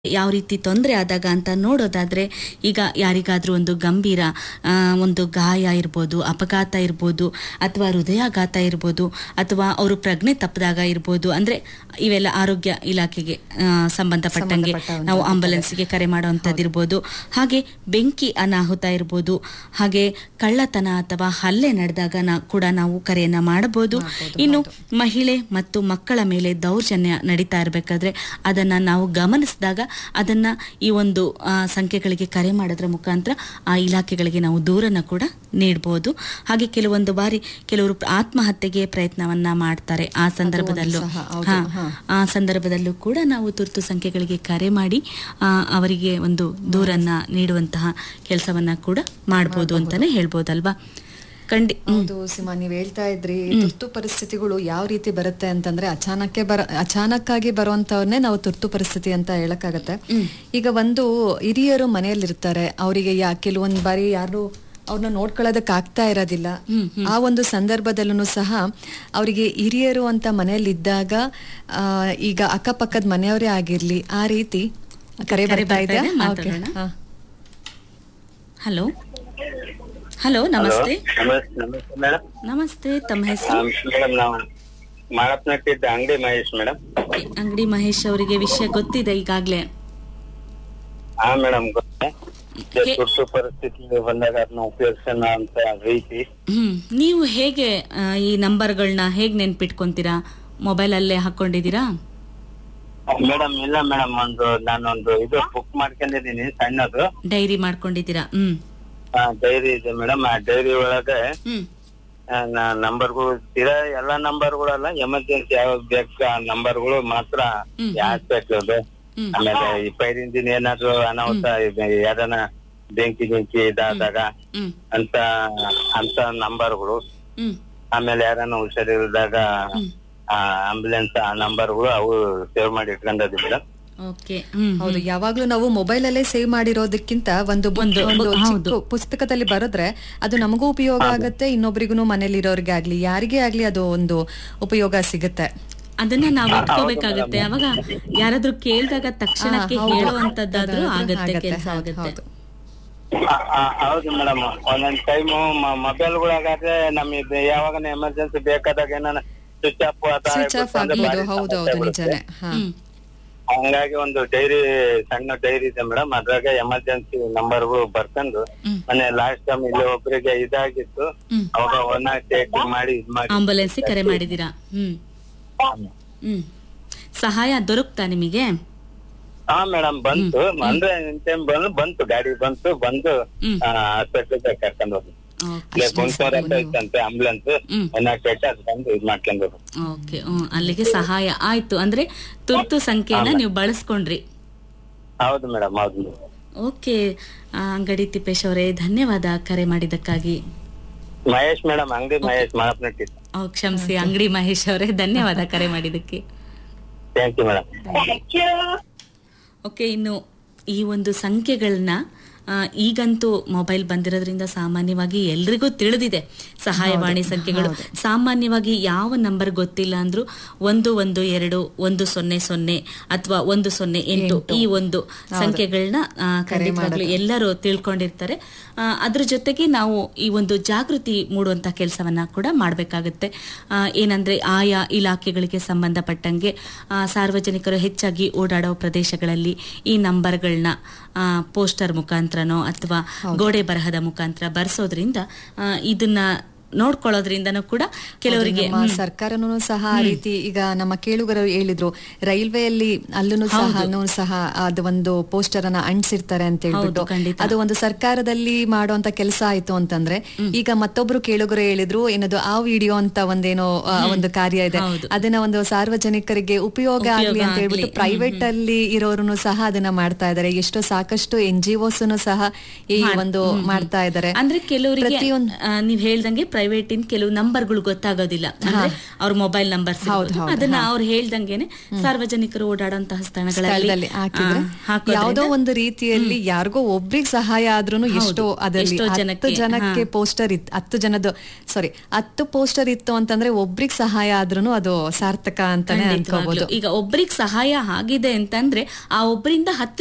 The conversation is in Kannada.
ಯಾವ ರೀತಿ ತೊಂದರೆ ಆದಾಗ ಅಂತ ನೋಡೋದಾದ್ರೆ ಈಗ ಯಾರಿಗಾದ್ರೂ ಒಂದು ಗಂಭೀರ ಆ, ಒಂದು ಗಾಯ ಇರ್ಬೋದು ಅಪಘಾತ ಇರ್ಬೋದು ಅಥವಾ ಹೃದಯಾಘಾತ ಇರ್ಬೋದು ಅಥವಾ ಅವರು ಪ್ರಜ್ಞೆ ತಪ್ಪಿದಾಗ ಇರ್ಬೋದು ಅಂದ್ರೆ ಇವೆಲ್ಲ ಆರೋಗ್ಯ ಇಲಾಖೆಗೆ ಆ, ಸಂಬಂಧಪಟ್ಟಂಗೆ ಸಂಬಂಧಪಟ್ಟಂತೆ ನಾವು ಆಂಬುಲೆನ್ಸ್ಗೆ ಕರೆ ಮಾಡುವಂಥದ್ದು ಇರ್ಬೋದು ಹಾಗೆ ಬೆಂಕಿ ಅನಾಹುತ ಇರ್ಬೋದು ಹಾಗೆ ಕಳ್ಳತನ ಅಥವಾ ಹಲ್ಲೆ ನಡೆದಾಗ ನಾ ಕೂಡ ನಾವು ಕರೆಯನ್ನ ಮಾಡಬಹುದು ಇನ್ನು ಮಹಿಳೆ ಮತ್ತು ಮಕ್ಕಳ ಮೇಲೆ ದೌರ್ಜನ್ಯ ನಡೀತಾ ಇರಬೇಕಾದ್ರೆ ಅದನ್ನ ನಾವು ಗಮನಿಸಿದಾಗ ಅದನ್ನ ಈ ಒಂದು ಆ, ಸಂಖ್ಯೆಗಳಿಗೆ ಕರೆ ಮಾಡೋದ್ರ ಮುಖಾಂತರ ಆ ಇಲಾಖೆಗಳಿಗೆ ನಾವು ದೂರನ್ನ ಕೂಡ ನೀಡಬಹುದು ಹಾಗೆ ಕೆಲವೊಂದು ಬಾರಿ ಕೆಲವರು ಆತ್ಮಹತ್ಯೆಗೆ ಪ್ರಯತ್ನವನ್ನ ಮಾಡ್ತಾರೆ ಆ ಸಂದರ್ಭದಲ್ಲೂ ಸಹ, ಹೌದು, ಹಾ, ಹಾ. ಆ ಸಂದರ್ಭದಲ್ಲೂ ಕೂಡ ನಾವು ತುರ್ತು ಸಂಖ್ಯೆಗಳಿಗೆ ಕರೆ ಮಾಡಿ ಆ, ಅವರಿಗೆ ಒಂದು ದೂರನ್ನ ನೀಡುವಂತಹ ಕೆಲಸವನ್ನ ಕೂಡ ಮಾಡಬಹುದು ಅಂತಾನೆ ಹೇಳ್ಬೋದಲ್ವಾ ಖಂಡಿ ಹ್ಮ್. ಹೌದು ಸಿಮಾ ನೀವ್ ಹೇಳ್ತಾ ಇದ್ರಿ ತುರ್ತು ಪರಿಸ್ಥಿತಿಗಳು ಯಾವ ರೀತಿ ಬರುತ್ತೆ ಅಂತಂದ್ರೆ ಅಚಾನಕ್ಕೆ ಬರ ಅಚಾನಕ್ಕಾಗಿ ಬರುವಂತವನ್ನೇ ನಾವು ತುರ್ತು ಪರಿಸ್ಥಿತಿ ಅಂತ ಹೇಳಕ್ಕಾಗತ್ತೆ ಈಗ ಒಂದು ಹಿರಿಯರು ಮನೆಯಲ್ಲಿರ್ತಾರೆ ಅವರಿಗೆ ಯಾ ಕೆಲವೊಂದ್ ಬಾರಿ ಯಾರು ಅವ್ರನ್ನ ನೋಡ್ಕೊಳ್ಳೋದಕ್ ಆಗ್ತಾ ಇರೋದಿಲ್ಲ ಆ ಒಂದು ಸಂದರ್ಭದಲ್ಲೂ ಸಹ ಅವರಿಗೆ ಹಿರಿಯರು ಅಂತ ಮನೆಯಲ್ಲಿದ್ದಾಗ ಆ, ಈಗ ಅಕ್ಕಪಕ್ಕದ ಮನೆಯವರೇ ಆಗಿರ್ಲಿ ಆ ರೀತಿ ಕರೆ ಕರೆ ಬರ್ತಾ ಬರ್ತಾ ಇದೆ ಇದೆ, ಮಾತಾಡೋಣ. ಹಾ. ಹಲೋ ಹಲೋ ನಮಸ್ತೆ ನಮಸ್ತೆ ನಮಸ್ತೆ ಮೇಡಮ್ ನಮಸ್ತೆ ತಮ್ಮ ಹೆಸರು ಮೇಡಮ್ ನಾವು ಮಾಳಪ್ನಟ್ಟಿದ್ದ ಅಂಗಡಿ ಮಹೇಶ್ ಮೇಡಮ್ ಅಂಗಡಿ ಮಹೇಶ್ ಅವರಿಗೆ ವಿಷಯ ಗೊತ್ತಿದೆ ಈಗಾಗ್ಲೇ ಹಾ ಮೇಡಮ್ ಗೊತ್ತೆ ಹೇ- ತುರ್ತು ಪರಿಸ್ಥಿತಿ ಬಂದಾಗ ಅದನ್ನ ಉಪಯೋಗಿಸೋಣ ಅಂತ ರೀತಿ ಹ್ಮ್ ನೀವು ಹೇಗೆ ಆ, ಈ ನಂಬರ್ಗಳನ್ನ ಹೇಗ್ ನೆನ್ಪಿಟ್ಕೊಂತೀರಾ ಮೊಬೈಲ್ ಅಲ್ಲೇ ಹಾಕೊಂಡಿದ್ದೀರಾ ಮೇಡಮ್ ಇಲ್ಲ ಮೇಡಮ್ ಒಂದು ನಾನೊಂದು ಇದು ಬುಕ್ ಮಾಡ್ಕೊಂಡಿದೀನಿ ಸಣ್ಣದು ಡೈರಿ ಮಾಡ್ಕೊಂಡಿದ್ದೀರಾ ಹ್ಮ್ ಡೈರಿ ಇದೆ ಮೇಡಮ್ ಆ ಡೈರಿ ಒಳಗೆ ಹ್ಮ್ ನಂಬರ್ಗಳು ತೀರಾ ಎಲ್ಲಾ ನಂಬರ್ಗಳಲ್ಲ ಎಮರ್ಜೆನ್ಸಿ ಯಾವ್ದು ಬೇಕು ಆ ನಂಬರ್ಗಳು ಮಾತ್ರ ಹ್ಮ್. ಯಾಕೆ ಹ್ಮ್. ಆಮೇಲೆ ಈ ಪೈರಿಂದಿನ ಏನಾದ್ರು ಅನಾಹುತ ಇದೆ, ಯಾರನ್ನ ಬೆಂಕಿ ಬೆಂಕಿ ಇದಾದಾಗ ಹ್ಮ್ ಅಂತ ಅಂತ ನಂಬರ್ಗಳು ಹ್ಮ್ ಆಮೇಲೆ ಯಾರನ್ನ ಹುಷಾರಿಲ್ದಾಗ ಆ ಆಂಬುಲೆನ್ಸ್ ಆ ನಂಬರ್ಗಳು ಅವು ಸೇವ್ ಮಾಡಿ ಇಟ್ಕೊಂಡದ್ದು ಮೇಡಮ್ ಓಕೆ ಹ್ಮ್ ಹೌದು ಯಾವಾಗ್ಲೂ ನಾವು ಮೊಬೈಲ್ ಅಲ್ಲೇ ಸೇವ್ ಮಾಡಿರೋದಕ್ಕಿಂತ ಒಂದು ಬುಕ್- ಒಂದು- ಒಂದು ಹೌದು. ಚಿಕ್ಕ ಪುಸ್ತಕದಲ್ಲಿ ಬರೆದ್ರೆ ಅದು ನಮಗೂ ಉಪಯೋಗ ಆಗುತ್ತೆ ಇನ್ನೊಬ್ರಿಗೂ ಮನೇಲಿರೋರ್ಗೆ ಆಗ್ಲಿ ಯಾರಿಗೇ ಆಗ್ಲಿ ಅದು ಒಂದು ಉಪಯೋಗ ಸಿಗುತ್ತೆ ಅದನ್ನ ನಾವು ಇಟ್ಕೋಬೇಕಾಗತ್ತೆ ಅವಾಗ ಯಾರಾದ್ರೂ ಕೇಳಿದಾಗ ತಕ್ಷಣಕ್ಕೆ ಹಾ, ಹೌದು. ಹೇಳುವಂತದ್ದಾದ್ರೂ ಅದಾದ್ರೂ ಆಗತ್ತೆ ಆಗತ್ತೆ, ಕೆಲಸ ಹೌದು, ಆಗುತ್ತೆ ಹೌದು. ಆ- ಆ- ಹೌದು ಮೇಡಮ್ ಒಂದೊಂದ್ ಟೈಮು ಮೊಬೈಲ್ಗಳಾಗಾದ್ರೆ ನಮಗೆ ಯಾವಾಗ ಎಮರ್ಜೆನ್ಸಿ ಬೇಕಾದಾಗ ಏನಾನ ಸ್ವಿಚ್ ಆಫ್ ಸ್ವಿಚ್ ಆಫ್ ಆಗ್ಬೋದು ಹೌದು ಹೌದು ನಿಜಾನೇ ಹಾ ಹ್ಮ್ ಹಂಗಾಗಿ ಒಂದು ಡೈರಿ ಸಣ್ಣ ಡೈರಿ ಇದೆ ಮೇಡಮ್ ಅದ್ರಾಗ ಎಮರ್ಜೆನ್ಸಿ ನಂಬರ್ಗಳು ಬರ್ಕೊಂಡು ಹ್ಮ್. ಮೊನ್ನೆ ಲಾಸ್ಟ್ ಟೈಮ್ ಇಲ್ಲಿ ಒಬ್ರಿಗೆ ಇದಾಗಿತ್ತು ಹ್ಮ್. ಅವಾಗ ಒನ್ ನಾಟ್ ಏಟ್ ಮಾಡಿ ಇದ್ ಮಾಡಿ ಆಂಬುಲೆನ್ಸ್ ಕರೆ ಮಾಡಿದೀರಾ ಹ್ಮ್ ಹ್ಮ್ ಸಹಾಯ ದೊರಕ್ತಾ ನಿಮಗೆ ಹಾ ಮೇಡಮ್ ಬಂತು ಅಂದ್ರೆ ಟೈಮ್ ಬಂದು ಬಂತು ಗಾಡಿ ಬಂತು ಬಂದು ಹ್ಮ್. ಹಾಸ್ಪಿಟಲ್ ಕರ್ಕೊಂಡು ಹೋದ್ರು ಓಕೆ ಇಲ್ಲೇ ಗುಂಟೂರ್ ಅಂತ ಇತ್ತಂತೆ ಆಂಬುಲೆನ್ಸ್ ಹ್ಮ್. ಒನ್ ನಾಟ್ ಏಟ್ ಅದು ಬಂದು ಇದ್ ಮಾಡ್ಕೊಂಡು ಹೋದ್ರು ಓಕೆ ಹ್ಮ್ ಅಲ್ಲಿಗೆ ಸಹಾಯ ಆಯ್ತು ಅಂದ್ರೆ ತುರ್ತು ಸಂಖ್ಯೆಯನ್ನ ನೀವು ಬಳಸ್ಕೊಂಡ್ರಿ ಹೌದು ಮೇಡಮ್ ಹೌದು ಓಕೆ ಆ, ಅಂಗಡಿ ತಿಪ್ಪೇಶ್ ಅವರೇ ಧನ್ಯವಾದ ಕರೆ ಮಾಡಿದ್ದಕ್ಕಾಗಿ ಮಹೇಶ್ ಮೇಡಮ್ ಅಂಗಡಿ ಮಹೇಶ್ ಮಾಳಪ್ನಟ್ಟಿ ಓ, ಕ್ಷಮಿಸಿ ಅಂಗಡಿ ಮಹೇಶ್ ಅವರೇ ಧನ್ಯವಾದ ಕರೆ ಮಾಡಿದ್ದಕ್ಕೆ ಥ್ಯಾಂಕ್ ಯು ಮೇಡಮ್ ಓಕೆ ಇನ್ನು ಈ ಒಂದು ಸಂಖ್ಯೆಗಳನ್ನ ಆ, ಈಗಂತೂ ಮೊಬೈಲ್ ಬಂದಿರೋದ್ರಿಂದ ಸಾಮಾನ್ಯವಾಗಿ ಎಲ್ರಿಗೂ ತಿಳಿದಿದೆ ಸಹಾಯವಾಣಿ ಸಂಖ್ಯೆಗಳು ಸಾಮಾನ್ಯವಾಗಿ ಯಾವ ನಂಬರ್ ಗೊತ್ತಿಲ್ಲ ಅಂದ್ರೂ ಒಂದು ಒಂದು ಎರಡು ಒಂದು ಸೊನ್ನೆ ಸೊನ್ನೆ ಅಥವಾ ಒಂದು ಸೊನ್ನೆ ಎಂಟು ಈ ಒಂದು ಸಂಖ್ಯೆಗಳನ್ನ ಆ, ಖಂಡಿತವಾಗ್ಲೂ ಎಲ್ಲರೂ ತಿಳ್ಕೊಂಡಿರ್ತಾರೆ ಆ, ಅದ್ರ ಜೊತೆಗೆ ನಾವು ಈ ಒಂದು ಜಾಗೃತಿ ಮೂಡುವಂತ ಕೆಲಸವನ್ನ ಕೂಡ ಮಾಡಬೇಕಾಗುತ್ತೆ ಏನಂದ್ರೆ ಆಯಾ ಇಲಾಖೆಗಳಿಗೆ ಸಂಬಂಧಪಟ್ಟಂಗೆ ಆ, ಸಾರ್ವಜನಿಕರು ಹೆಚ್ಚಾಗಿ ಓಡಾಡೋ ಪ್ರದೇಶಗಳಲ್ಲಿ ಈ ನಂಬರ್ಗಳನ್ನ ಪೋಸ್ಟರ್ ಮುಖಾಂತರನೋ ಅಥವಾ ಗೋಡೆ ಬರಹದ ಮುಖಾಂತರ ಬರ್ಸೋದ್ರಿಂದ ಆ, ಇದನ್ನ ನೋಡ್ಕೊಳ್ಳೋದ್ರಿಂದನೂ ಕೂಡ ಕೆಲವರಿಗೆ ನಮ್ಮ ಸರ್ಕಾರನೂ ಸಹ ಆ ರೀತಿ ಈಗ ನಮ್ಮ ಕೇಳುಗರು ಹೇಳಿದ್ರು ರೈಲ್ವೆಯಲ್ಲಿ ಅಲ್ಲೂ ಸಹ ಸಹ ಅದು ಒಂದು ಪೋಸ್ಟರ್ ಅನ್ನ ಅಂಟಿಸಿರ್ತಾರೆ ಅಂತ ಹೇಳ್ಬಿಟ್ಟು ಖಂಡಿತ. ಅದು ಒಂದು ಸರ್ಕಾರದಲ್ಲಿ ಮಾಡುವಂತ ಕೆಲಸ ಆಯ್ತು ಅಂತಂದ್ರೆ ಈಗ ಮತ್ತೊಬ್ರು ಕೇಳುಗರು ಹೇಳಿದ್ರು ಏನದು ಆ ವಿಡಿಯೋ ಅಂತ ಒಂದೇನೋ ಆ, ಒಂದು ಕಾರ್ಯ ಇದೆ ಹೌದು. ಅದನ್ನ ಒಂದು ಸಾರ್ವಜನಿಕರಿಗೆ ಉಪಯೋಗ ಆಗ್ಲಿ ಉಪಯೋಗ ಅಂತ ಹೇಳ್ಬಿಟ್ಟು ಆಗ್ಲಿ. ಪ್ರೈವೇಟ್ ಅಲ್ಲಿ ಇರೋರು ಸಹ ಅದನ್ನ ಮಾಡ್ತಾ ಇದಾರೆ ಎಷ್ಟೋ ಸಾಕಷ್ಟು ಎನ್ ಜಿ ಸಹ ಈ ಒಂದು ಮಾಡ್ತಾ ಇದಾರೆ ಅಂದ್ರೆ ಕೆಲವರಿಗೆ ಪ್ರತಿಯೊಂದು ಆ, ನೀವ್ ಹೇಳ್ದಂಗೆ ಪ್ರೈವೇಟ್ ಇನ್ ಕೆಲವು ನಂಬರ್ಗಳು ಗೊತ್ತಾಗೋದಿಲ್ಲ ಅಂದ್ರೆ ಅವ್ರ ಮೊಬೈಲ್ ನಂಬರ್ ಅದನ್ನ ಅವ್ರು ಹೇಳ್ದಂಗೆನೆ ಸಾರ್ವಜನಿಕರು ಓಡಾಡಂತಹ ಸ್ಥಳಗಳಲ್ಲಿ ಸ್ಥಳದಲ್ಲಿ ಹಾಕಿದ್ರೆ ಆ, ಹಾಕೋದ್ರಿಂದ ಯಾವ್ದೋ ಒಂದು ರೀತಿಯಲ್ಲಿ ಯಾರಿಗೋ ಒಬ್ರಿಗೆ ಸಹಾಯ ಆದ್ರೂನು ಎಷ್ಟೋ ಅದರಲ್ಲಿ ಎಷ್ಟೋ ಹತ್ತು ಜನಕ್ಕೆ, ಜನಕ್ಕೆ ಪೋಸ್ಟರ್ ಇತ್ತು ಹತ್ತು ಜನದ ಸಾರಿ ಹತ್ತು ಪೋಸ್ಟರ್ ಇತ್ತು ಅಂತಂದ್ರೆ ಒಬ್ರಿಗೆ ಸಹಾಯ ಆದ್ರೂನು ಅದು ಸಾರ್ಥಕ ಅಂತಾನೆ ಖಂಡಿತವಾಗ್ಲೂ. ಅನ್ಕೋಬಹುದು ಈಗ ಒಬ್ರಿಗೆ ಸಹಾಯ ಆಗಿದೆ ಅಂತಂದ್ರೆ ಆ ಒಬ್ಬರಿಂದ ಹತ್ತು